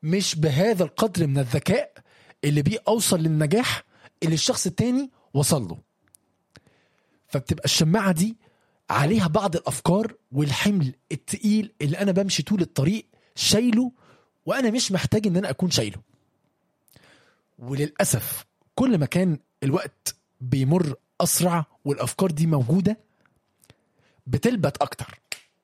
مش بهذا القدر من الذكاء اللي بيه اوصل للنجاح اللي الشخص التاني وصل له فبتبقى الشماعه دي عليها بعض الافكار والحمل التقيل اللي انا بمشي طول الطريق شايله وانا مش محتاج ان انا اكون شايله وللاسف كل ما كان الوقت بيمر اسرع والافكار دي موجوده بتلبت اكتر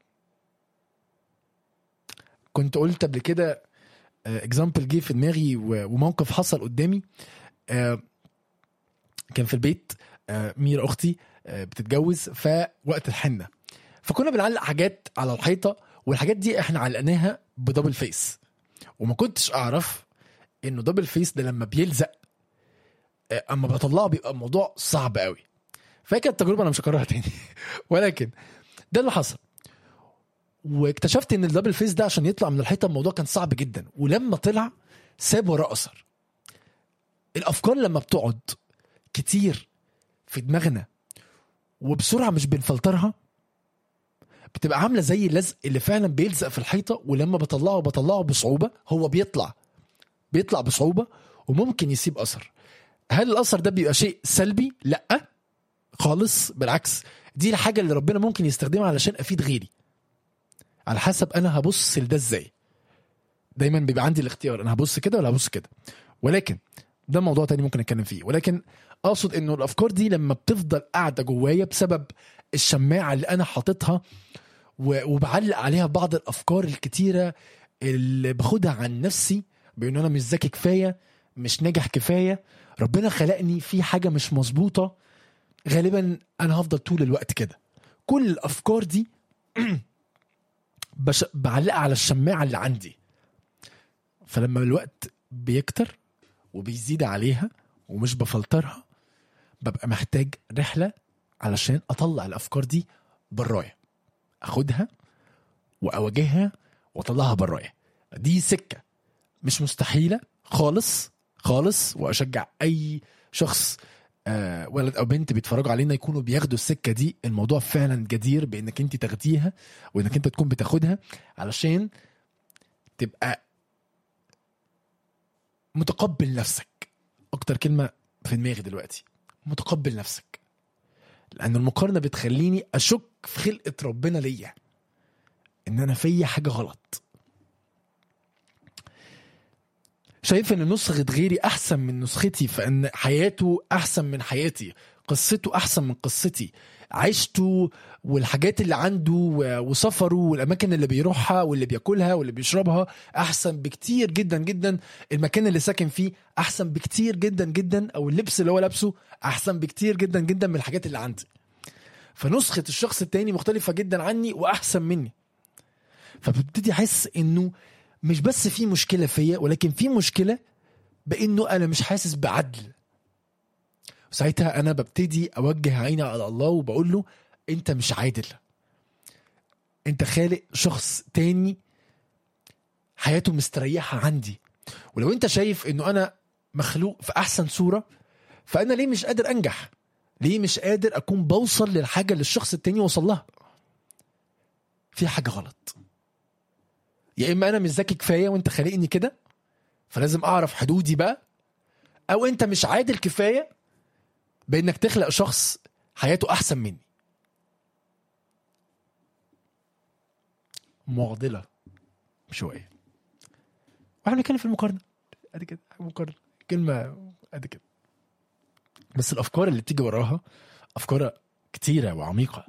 كنت قلت قبل كده اكزامبل جه في دماغي و- وموقف حصل قدامي آه، كان في البيت آه، ميرا اختي آه، بتتجوز فوقت الحنه فكنا بنعلق حاجات على الحيطه والحاجات دي احنا علقناها بدبل فيس وما كنتش اعرف انه دبل فيس ده لما بيلزق آه، اما بطلعه بيبقى الموضوع صعب قوي فهي كانت تجربه انا مش هكررها تاني ولكن ده اللي حصل واكتشفت ان الدبل فيس ده عشان يطلع من الحيطه الموضوع كان صعب جدا ولما طلع ساب وراه اثر الافكار لما بتقعد كتير في دماغنا وبسرعه مش بنفلترها بتبقى عامله زي اللزق اللي فعلا بيلزق في الحيطه ولما بطلعه بطلعه بصعوبه هو بيطلع بيطلع بصعوبه وممكن يسيب اثر هل الاثر ده بيبقى شيء سلبي لا خالص بالعكس دي الحاجه اللي ربنا ممكن يستخدمها علشان افيد غيري على حسب انا هبص لده ازاي دايما بيبقى عندي الاختيار انا هبص كده ولا هبص كده ولكن ده موضوع تاني ممكن نتكلم فيه ولكن اقصد انه الافكار دي لما بتفضل قاعده جوايا بسبب الشماعه اللي انا حاططها و- وبعلق عليها بعض الافكار الكتيره اللي باخدها عن نفسي بان انا مش ذكي كفايه مش ناجح كفايه ربنا خلقني في حاجه مش مظبوطه غالبا انا هفضل طول الوقت كده كل الافكار دي بش... بعلقها على الشماعه اللي عندي فلما الوقت بيكتر وبيزيد عليها ومش بفلترها ببقى محتاج رحله علشان اطلع الافكار دي برايا اخدها واواجهها واطلعها برايا دي سكه مش مستحيله خالص خالص واشجع اي شخص آه ولد او بنت بيتفرجوا علينا يكونوا بياخدوا السكه دي الموضوع فعلا جدير بانك انت تاخديها وانك انت تكون بتاخدها علشان تبقى متقبل نفسك اكتر كلمه في دماغي دلوقتي متقبل نفسك لان المقارنه بتخليني اشك في خلقه ربنا ليا ان انا فيا حاجه غلط شايف ان نسخة غيري احسن من نسختي فان حياته احسن من حياتي قصته احسن من قصتي عيشته والحاجات اللي عنده و- وسفره والاماكن اللي بيروحها واللي بياكلها واللي بيشربها احسن بكتير جدا جدا المكان اللي ساكن فيه احسن بكتير جدا جدا او اللبس اللي هو لابسه احسن بكتير جدا جدا من الحاجات اللي عندي فنسخة الشخص التاني مختلفة جدا عني واحسن مني فببتدي احس انه مش بس في مشكله فيا ولكن في مشكله بانه انا مش حاسس بعدل وساعتها انا ببتدي اوجه عيني على الله وبقول له انت مش عادل انت خالق شخص تاني حياته مستريحه عندي ولو انت شايف انه انا مخلوق في احسن صوره فانا ليه مش قادر انجح ليه مش قادر اكون بوصل للحاجه اللي الشخص التاني وصل لها في حاجه غلط يا اما انا مش ذكي كفايه وانت خالقني كده فلازم اعرف حدودي بقى او انت مش عادل كفايه بانك تخلق شخص حياته احسن مني معضله شويه واحنا بنتكلم في المقارنه ادي كده مقارنه كلمه ادي كده بس الافكار اللي بتيجي وراها افكار كتيره وعميقه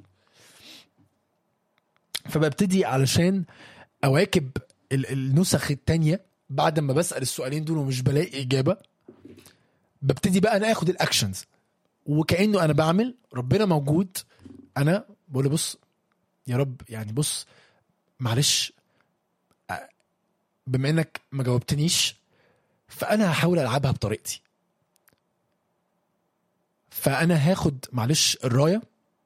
فببتدي علشان اواكب ال- النسخ التانية بعد ما بسال السؤالين دول ومش بلاقي اجابه ببتدي بقى انا اخد الاكشنز وكانه انا بعمل ربنا موجود انا بقول له بص يا رب يعني بص معلش أ- بما انك ما جاوبتنيش فانا هحاول العبها بطريقتي فانا هاخد معلش الرايه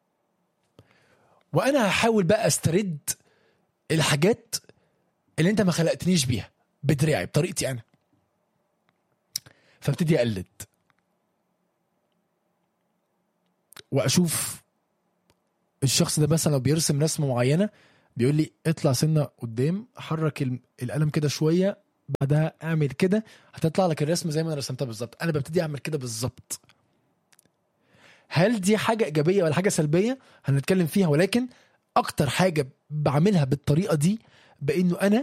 وانا هحاول بقى استرد الحاجات اللي انت ما خلقتنيش بيها بدراعي بطريقتي انا فابتدي اقلد واشوف الشخص ده مثلا لو بيرسم رسمه معينه بيقول لي اطلع سنه قدام حرك ال- القلم كده شويه بعدها اعمل كده هتطلع لك الرسمه زي ما انا رسمتها بالظبط انا ببتدي اعمل كده بالظبط هل دي حاجه ايجابيه ولا حاجه سلبيه هنتكلم فيها ولكن اكتر حاجه بعملها بالطريقه دي بانه انا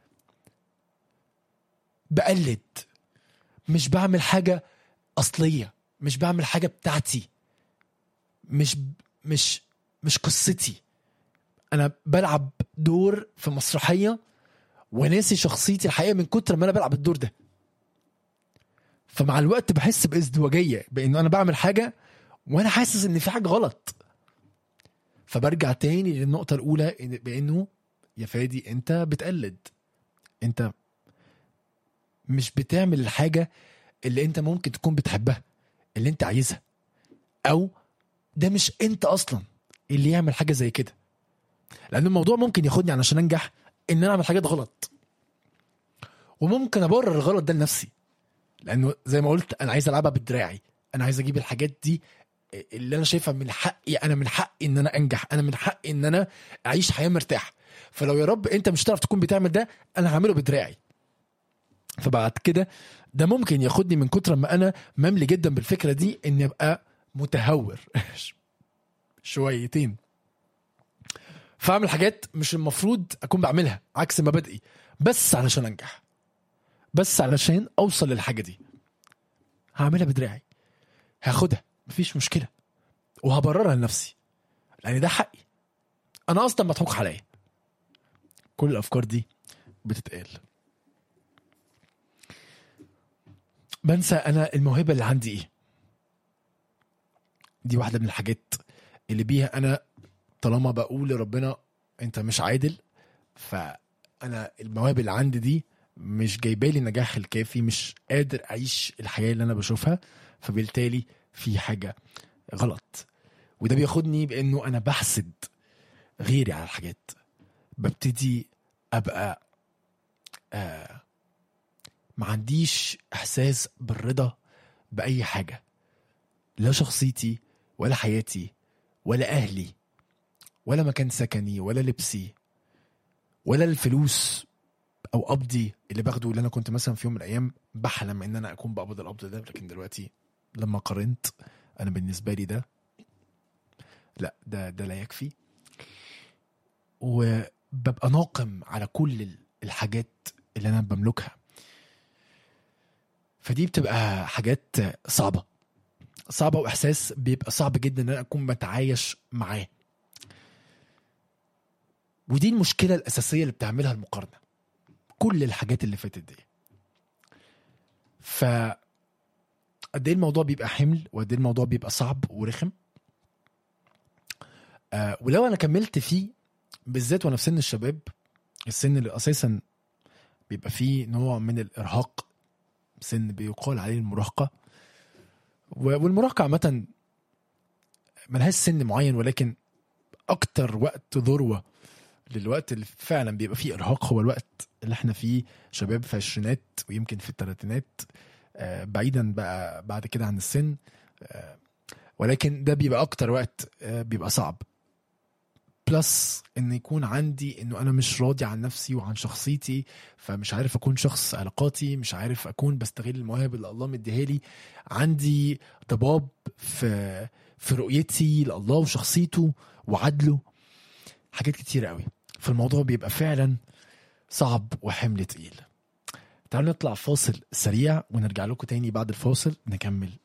بقلد مش بعمل حاجه اصليه مش بعمل حاجه بتاعتي مش مش مش قصتي انا بلعب دور في مسرحيه وناسي شخصيتي الحقيقيه من كتر ما انا بلعب الدور ده فمع الوقت بحس بازدواجيه بانه انا بعمل حاجه وانا حاسس ان في حاجه غلط فبرجع تاني للنقطه الاولى إن- بانه يا فادي انت بتقلد انت مش بتعمل الحاجه اللي انت ممكن تكون بتحبها اللي انت عايزها او ده مش انت اصلا اللي يعمل حاجه زي كده لان الموضوع ممكن ياخدني علشان انجح ان انا اعمل حاجات غلط وممكن ابرر الغلط ده لنفسي لانه زي ما قلت انا عايز العبها بدراعي انا عايز اجيب الحاجات دي اللي انا شايفها من حقي انا من حقي ان انا انجح انا من حقي ان انا اعيش حياه مرتاح فلو يا رب انت مش هتعرف تكون بتعمل ده انا هعمله بدراعي فبعد كده ده ممكن ياخدني من كتر ما انا مملي جدا بالفكره دي اني ابقى متهور شويتين فاعمل حاجات مش المفروض اكون بعملها عكس مبادئي بس علشان انجح بس علشان اوصل للحاجه دي هعملها بدراعي هاخدها مفيش مشكله وهبررها لنفسي لان ده حقي انا اصلا مضحوك عليا كل الافكار دي بتتقال بنسى انا الموهبه اللي عندي ايه دي واحده من الحاجات اللي بيها انا طالما بقول لربنا انت مش عادل فانا المواهب اللي عندي دي مش جايبالي النجاح الكافي مش قادر اعيش الحياه اللي انا بشوفها فبالتالي في حاجه غلط وده بياخدني بانه انا بحسد غيري على الحاجات ببتدي ابقى آه ما عنديش احساس بالرضا باي حاجه لا شخصيتي ولا حياتي ولا اهلي ولا مكان سكني ولا لبسي ولا الفلوس او قبضي اللي باخده اللي انا كنت مثلا في يوم من الايام بحلم ان انا اكون بقبض القبض ده لكن دلوقتي لما قارنت انا بالنسبه لي ده لا ده ده لا يكفي وببقى ناقم على كل ال- الحاجات اللي انا بملكها فدي بتبقى حاجات صعبه صعبه واحساس بيبقى صعب جدا ان انا اكون بتعايش معاه ودي المشكله الاساسيه اللي بتعملها المقارنه كل الحاجات اللي فاتت دي ف قد ايه الموضوع بيبقى حمل وقد ايه الموضوع بيبقى صعب ورخم آه ولو انا كملت فيه بالذات وانا في سن الشباب السن اللي اساسا بيبقى فيه نوع من الارهاق سن بيقال عليه المراهقه و- والمراهقه عامه ملهاش سن معين ولكن اكتر وقت ذروه للوقت اللي فعلا بيبقى فيه ارهاق هو الوقت اللي احنا فيه شباب في عشرينات ويمكن في الثلاثينات آه، بعيدا بقى بعد كده عن السن آه، ولكن ده بيبقى اكتر وقت آه، بيبقى صعب بلس ان يكون عندي انه انا مش راضي عن نفسي وعن شخصيتي فمش عارف اكون شخص علاقاتي مش عارف اكون بستغل المواهب اللي الله مديها لي عندي ضباب في في رؤيتي لله وشخصيته وعدله حاجات كتير قوي فالموضوع بيبقى فعلا صعب وحمل تقيل تعالوا نطلع فاصل سريع ونرجع لكم تاني بعد الفاصل نكمل